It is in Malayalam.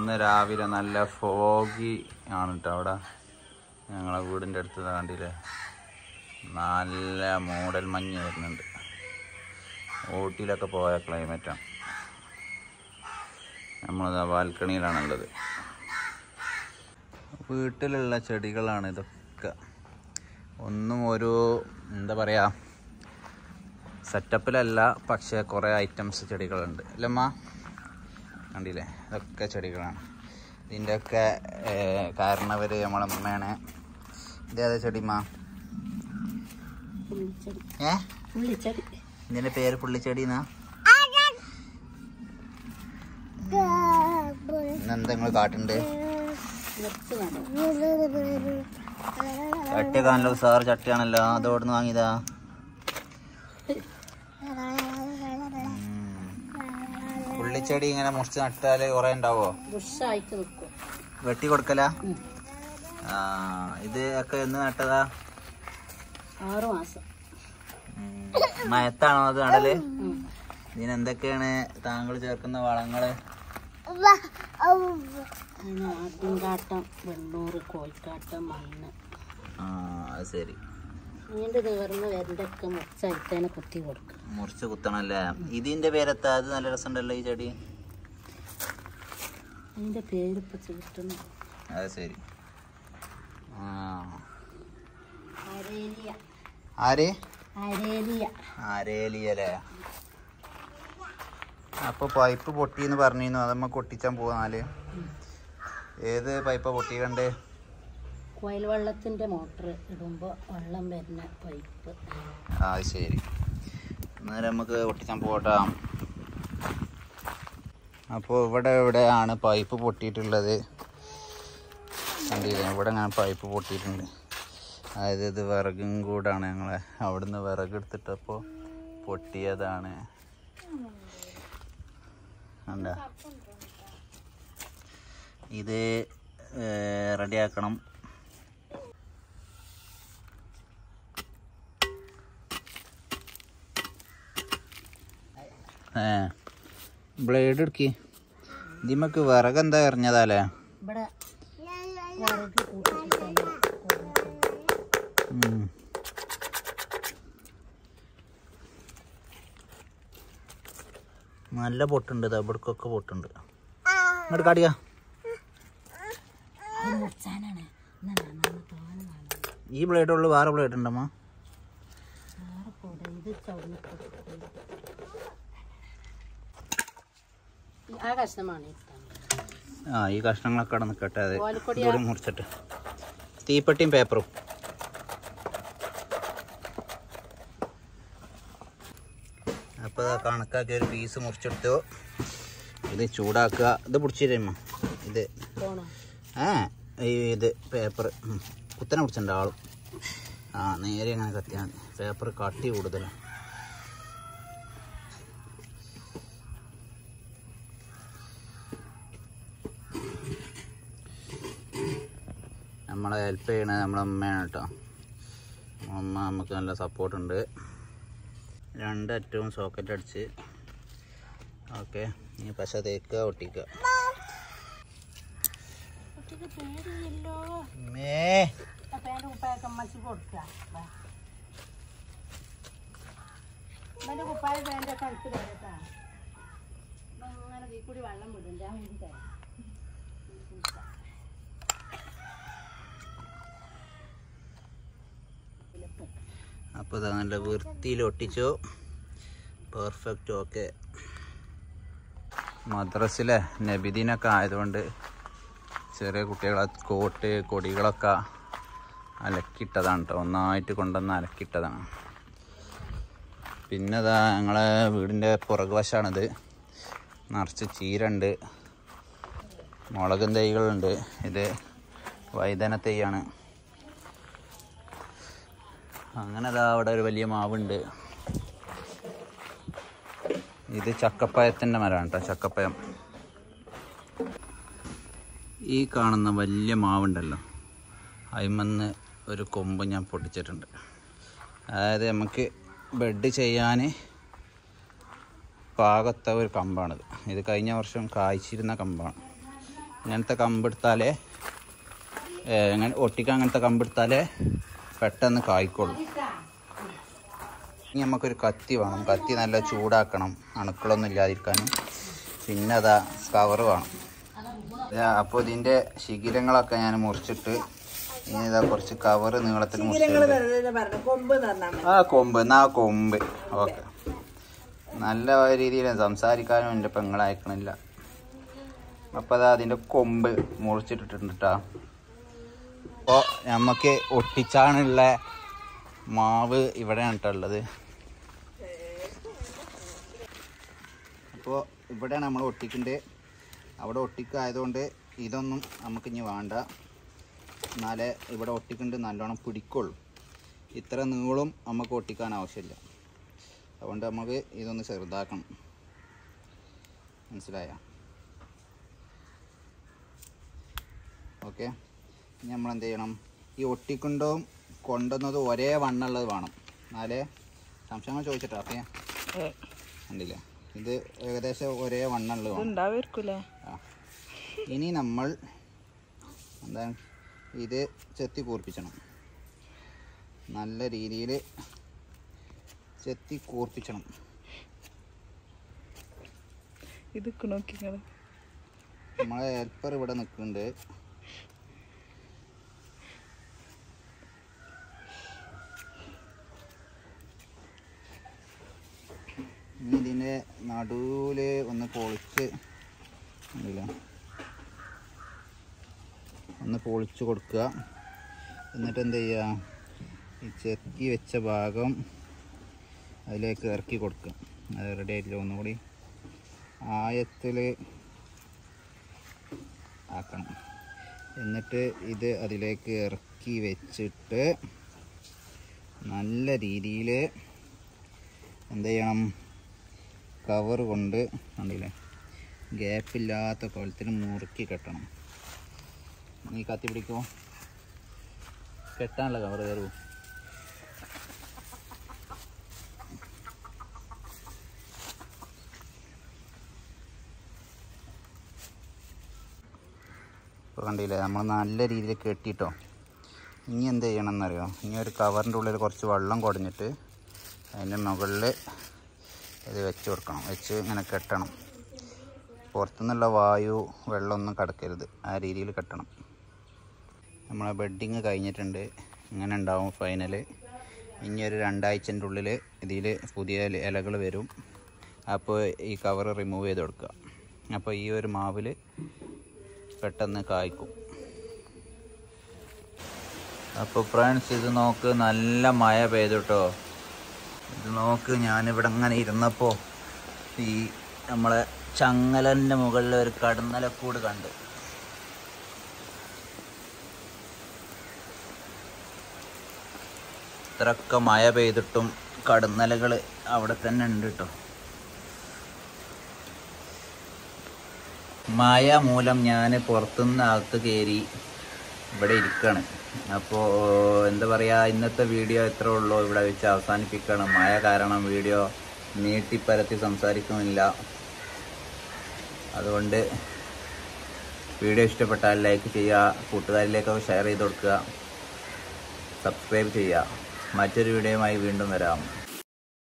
ഇന്ന് രാവിലെ നല്ല ഫോഗി ആണ് കേട്ടോ അവിടെ ഞങ്ങളെ വീടിൻ്റെ അടുത്ത് ദാ കണ്ടില്ലേ നല്ല മൂടൽ മഞ്ഞ് വരുന്നുണ്ട് ഊട്ടിയിലൊക്കെ പോയ ക്ലൈമറ്റാണ് നമ്മളിതാ ബാൽക്കണിയിലാണുള്ളത് വീട്ടിലുള്ള ചെടികളാണ് ഇതൊക്കെ ഒന്നും ഒരു എന്താ പറയുക സെറ്റപ്പിലല്ല പക്ഷേ കുറേ ഐറ്റംസ് ചെടികളുണ്ട് അല്ലമ്മ കണ്ടില്ലേ ഇതൊക്കെ ചെടികളാണ് ഇതിൻ്റെയൊക്കെ കാരണവർ നമ്മളെ അമ്മയാണ് ഇതേതാ ചെടിമ്മ പുള്ളിച്ചെടി ഏ പുള്ളിച്ചെടി ഇതിൻ്റെ പേര് പുള്ളിച്ചെടിന്നാ ഇന്നെന്താ നിങ്ങൾ കാട്ടുണ്ട് വെച്ച് നടും ചട്ടിയൊക്കെ നല്ല ഉസാറ് ചട്ടിയാണല്ലോ അതോടുന്ന് വാങ്ങിയതാ പുള്ളിച്ചെടി ഇങ്ങനെ മുറിച്ച് നട്ടാല് കുറെ ഉണ്ടാവോ ബുഷായിട്ട് നിൽക്കും വെട്ടി കൊടുക്കല ഉം. ആ ഇത് ഒക്കെ എന്ന് നട്ടതാ ആറ് മാസം ഉം. മയത്താണോ അത് നടല് ഉം. ഇതിനെന്തൊക്കെയാണ് താങ്കൾ ചേർക്കുന്ന വളങ്ങള് അതിന് ആട്ടിൻകാട്ടം വെണ്ണൂറ് കോഴിക്കാട്ടം മണ്ണ് ആ അത് ശരി ഇങ്ങോട്ട് നിവർന്ന് വരണ്ടൊക്കെ മുറിച്ചയത്തേനെ കുത്തി കൊടുക്കും മുറിച്ച് കുത്തണല്ലേ ഇതിന്റെ പേരെത്താ അത് നല്ല രസമുണ്ടല്ലോ ഈ ചെടി അതിൻ്റെ പേര് ഇപ്പം കിട്ടുന്നു അത് ശരി ആ അരേലിയ ആര് അരേലിയ ആരേലിയല്ലേ അപ്പൊ പൈപ്പ് പൊട്ടിന്ന് പറഞ്ഞിരുന്നു അതമ്മ കൊട്ടിച്ചാൻ പോവാല് ഏത് പൈപ്പ പൊട്ടിക്കണ്ടേ കുഴൽ വെള്ളത്തിൻ്റെ മോട്ടർ ഇടുമ്പോൾ വെള്ളം വരുന്ന പൈപ്പ് ആ അത് ശരി അന്നേരം നമുക്ക് പൊട്ടിച്ചാൻ പോട്ടാ അപ്പോൾ ഇവിടെ എവിടെയാണ് പൈപ്പ് പൊട്ടിയിട്ടുള്ളത് കണ്ടില്ലേ ഇവിടെ അങ്ങനെ പൈപ്പ് പൊട്ടിയിട്ടുണ്ട് അതായത് ഇത് വിറകും കൂടാണ് ഞങ്ങളെ അവിടുന്ന് വിറക് എടുത്തിട്ടപ്പോൾ പൊട്ടിയതാണ് കണ്ട ഇത് റെഡിയാക്കണം ഏ ബ്ലേഡ് എടുക്കി ഇതിമക്ക് വിറക് എന്താ എറിഞ്ഞതാലേ ഇവിടെ വിറക് കൂട്ടിയിട്ടാണ് ഉം. നല്ല പൊട്ടുണ്ട് ഇതാ ഇവിടക്കൊക്കെ പൊട്ടുണ്ട് ഇങ്ങോട്ട് കാടിയാ അത് മുറിച്ചാനാണ് എന്നാ നന്നായി തോനെ വേണം ഈ ബ്ലേഡ് ഉള്ളു വേറെ ബ്ലേഡ് ഉണ്ടമ്മ വേറെ കൂടെ ഇത് ചവിട്ടിട്ട് ആ കഷ്ണമാണ് ഇഷ്ടം ആ ഈ കഷ്ണങ്ങളൊക്കെ അവിടെ നിൽക്കട്ടെ അതെ ഓലക്കൊടിയാ? ഇതുകൂടി മുറിച്ചിട്ട് തീപ്പെട്ടിയും പേപ്പറും അപ്പോൾ കണക്കാക്കി ഒരു പീസ് മുറിച്ചെടുത്തു ഇത് ചൂടാക്കുക ഇത് പിടിച്ചിരുമ്മ ഇത് പോണോ ഏ ഈ ഇത് പേപ്പർ കുത്തനെ പിടിച്ചിട്ടുണ്ട് ആളും ആ നേരെ അങ്ങനെ കത്തിയാൽ മതി പേപ്പർ കട്ടി കൂടുതലാണ് നമ്മളെ ഹെൽപ്പ് ചെയ്യണത് നമ്മളെ അമ്മയാണ് കേട്ടോ അമ്മ നമുക്ക് നല്ല സപ്പോർട്ടുണ്ട് രണ്ടറ്റവും സോക്കറ്റ് അടിച്ച് ഓക്കെ ഇനി പശ തേക്കുക ഒട്ടിക്കുക കുട്ടിക്ക് പേടിയില്ലോ മേ പേൻ്റെ കുപ്പായൊക്കെ അമ്മച്ചി കൊടുക്കുക ഇവൻ്റെ കുപ്പായ പേൻ്റൊക്കെ അടുത്ത് തരട്ടാ അങ്ങനെ ഈ കൂടി വെള്ളം വിടും ഞാൻ വേണ്ടി തരാം അപ്പോൾ ഇത് നല്ല വൃത്തിയിൽ ഒട്ടിച്ചു പെർഫെക്റ്റ് ഓക്കെ മദ്രസിലെ നബിദിനൊക്കെ ആയതുകൊണ്ട് ചെറിയ കുട്ടികളെ കോട്ട് കൊടികളൊക്കെ അലക്കിയിട്ടതാണ് കേട്ടോ ഒന്നായിട്ട് കൊണ്ടുവന്ന് അലക്കിയിട്ടതാണ് പിന്നെ ഇതാ ഞങ്ങളെ വീടിൻ്റെ പുറകുവശമാണിത് നിറച്ച് ചീരണ്ട് മുളകും തൈകളുണ്ട് ഇത് വൈതന തൈയാണ് അങ്ങനെ അതാ അവിടെ ഒരു വലിയ മാവുണ്ട് ഇത് ചക്കപ്പയത്തിൻ്റെ മരമാണ് കേട്ടോ ചക്കപ്പയം ഈ കാണുന്ന വലിയ മാവുണ്ടല്ലോ അതിമന്ന് ഒരു കൊമ്പ് ഞാൻ പൊട്ടിച്ചിട്ടുണ്ട് അതായത് നമുക്ക് ബെഡ് ചെയ്യാൻ പാകത്ത ഒരു കമ്പാണിത് ഇത് കഴിഞ്ഞ വർഷം കായ്ച്ചിരുന്ന കമ്പാണ് ഇങ്ങനത്തെ കമ്പെടുത്താലേ ഏ, ഇങ്ങനെ ഒട്ടിക്കാൻ അങ്ങനത്തെ കമ്പെടുത്താലേ പെട്ടെന്ന് കായ്ക്കുള്ളൂ ഇനി നമുക്കൊരു കത്തി വേണം കത്തി നല്ല ചൂടാക്കണം അണുക്കളൊന്നും ഇല്ലാതിരിക്കാനും പിന്നെ അതാ കവറ് വേണം അപ്പോൾ ഇതിൻ്റെ ശിഖിരങ്ങളൊക്കെ ഞാൻ മുറിച്ചിട്ട് ഇനി ഇതാ കുറച്ച് കവറ് നീളത്തിൽ മുറിച്ചിട്ടുണ്ട് കൊമ്പ് തന്നാ മതി ആ കൊമ്പ് എന്നാ ആ കൊമ്പ് ഓക്കെ നല്ല രീതിയിൽ സംസാരിക്കാനും എൻ്റെ പെങ്ങൾ അയക്കണില്ല അപ്പോൾ അതാ അതിൻ്റെ കൊമ്പ് മുറിച്ചിട്ടിട്ടുണ്ട് കേട്ടോ അപ്പോൾ നമുക്ക് ഒട്ടിച്ചാണുള്ള മാവ് ഇവിടെയാണ് കേട്ടോ ഉള്ളത് അപ്പോൾ ഇവിടെയാണ് നമ്മൾ ഒട്ടിക്കേണ്ടത് അവിടെ ഒട്ടിക്കായതുകൊണ്ട് ഇതൊന്നും നമുക്ക് ഇനി വേണ്ട എന്നാലേ ഇവിടെ ഒട്ടിക്കൊണ്ട് നല്ലോണം പിടിക്കുള്ളൂ ഇത്ര നീളും നമുക്ക് ഒട്ടിക്കാൻ ആവശ്യമില്ല അതുകൊണ്ട് നമുക്ക് ഇതൊന്ന് ചെറുതാക്കണം മനസ്സിലായ ഓക്കെ ഇനി നമ്മൾ എന്ത് ചെയ്യണം ഈ ഒട്ടിക്കുണ്ടവും കൊണ്ടുവന്നത് ഒരേ വണ്ണുള്ളത് വേണം എന്നാലേ സംശയങ്ങൾ ചോദിച്ചിട്ടാ ഓക്കെ കണ്ടില്ലേ ഇത് ഏകദേശം ഒരേ വണ്ണുള്ളത് വേണം ഉണ്ടാവായിരിക്കൂലേ ആ. ഇനി നമ്മൾ എന്താണ് ഇത് ചെത്തി കൂർപ്പിച്ചണം നല്ല രീതിയിൽ ചെത്തി കൂർപ്പിച്ചണം ഇത് നോക്കിങ്ങള് നമ്മളെ ഹെൽപ്പർ ഇവിടെ നിൽക്കുന്നുണ്ട് ഇനി ഇതിൻ്റെ നടുവിൽ ഒന്ന് പൊളിച്ച് കണ്ടില്ല ഒന്ന് പൊളിച്ച് കൊടുക്കുക എന്നിട്ട് എന്ത് ചെയ്യുക ഈ ചെത്തി വെച്ച ഭാഗം അതിലേക്ക് ഇറക്കി കൊടുക്കുക അത് റെഡി ആയിട്ടില്ല ഒന്നുകൂടി ആയത്തിൽ ആക്കണം എന്നിട്ട് ഇത് അതിലേക്ക് ഇറക്കി വെച്ചിട്ട് നല്ല രീതിയിൽ എന്ത് ചെയ്യണം കവർ കൊണ്ട് കണ്ടില്ലേ ഗ്യാപ്പില്ലാത്ത കൊലത്തിന് മുറുക്കി കെട്ടണം നീ കത്തി പിടിക്കുമോ കെട്ടാനുള്ള കവർ കയറുമോ ഇപ്പോൾ കണ്ടില്ലേ നമ്മൾ നല്ല രീതിയിൽ കെട്ടിട്ടോ ഇനി എന്ത് ചെയ്യണം എന്നറിയോ ഇനി ഒരു കവറിൻ്റെ ഉള്ളിൽ കുറച്ച് വെള്ളം കുടഞ്ഞിട്ട് അതിൻ്റെ മുകളിൽ ഇത് വെച്ച് കൊടുക്കണം വെച്ച് ഇങ്ങനെ കെട്ടണം പുറത്തുനിന്നുള്ള വായു വെള്ളമൊന്നും കടക്കരുത് ആ രീതിയിൽ കെട്ടണം നമ്മളെ ബെഡിങ് കഴിഞ്ഞിട്ടുണ്ട് ഇങ്ങനെ ഉണ്ടാവും ഫൈനൽ ഇനി ഒരു രണ്ടാഴ്ചൻ്റെ ഉള്ളിൽ ഇതിൽ പുതിയ ഇലകൾ വരും അപ്പോൾ ഈ കവർ റിമൂവ് ചെയ്ത് കൊടുക്കുക അപ്പോൾ ഈ ഒരു മാവിൽ പെട്ടെന്ന് കായ്ക്കും അപ്പോൾ ഫ്രണ്ട്സ് ഇത് നോക്ക് നല്ല മഴ പെയ്തു കേട്ടോ ഇത് നോക്ക് ഞാനിവിടെ അങ്ങനെ ഇരുന്നപ്പോൾ ഈ നമ്മളെ ചങ്ങലൻ്റെ മുകളിൽ ഒരു കടന്നലക്കൂട് കണ്ട് ഇത്രയൊക്കെ മഴ പെയ്തിട്ടും കടന്നലകൾ അവിടെ തന്നെ ഉണ്ട് കേട്ടോ മഴ മൂലം ഞാൻ പുറത്തുനിന്ന് അകത്ത് കയറി ഇവിടെ ഇരിക്കുകയാണ് അപ്പോൾ എന്താ പറയുക ഇന്നത്തെ വീഡിയോ എത്ര ഉള്ളൂ ഇവിടെ വെച്ച് അവസാനിപ്പിക്കണം മഴ കാരണം വീഡിയോ നീട്ടിപ്പരത്തി സംസാരിക്കുന്നില്ല അതുകൊണ്ട് വീഡിയോ ഇഷ്ടപ്പെട്ടാൽ ലൈക്ക് ചെയ്യുക കൂട്ടുകാരിലേക്കൊക്കെ ഷെയർ ചെയ്ത് കൊടുക്കുക സബ്സ്ക്രൈബ് ചെയ്യുക മറ്റൊരു വീഡിയോയുമായി വീണ്ടും വരാം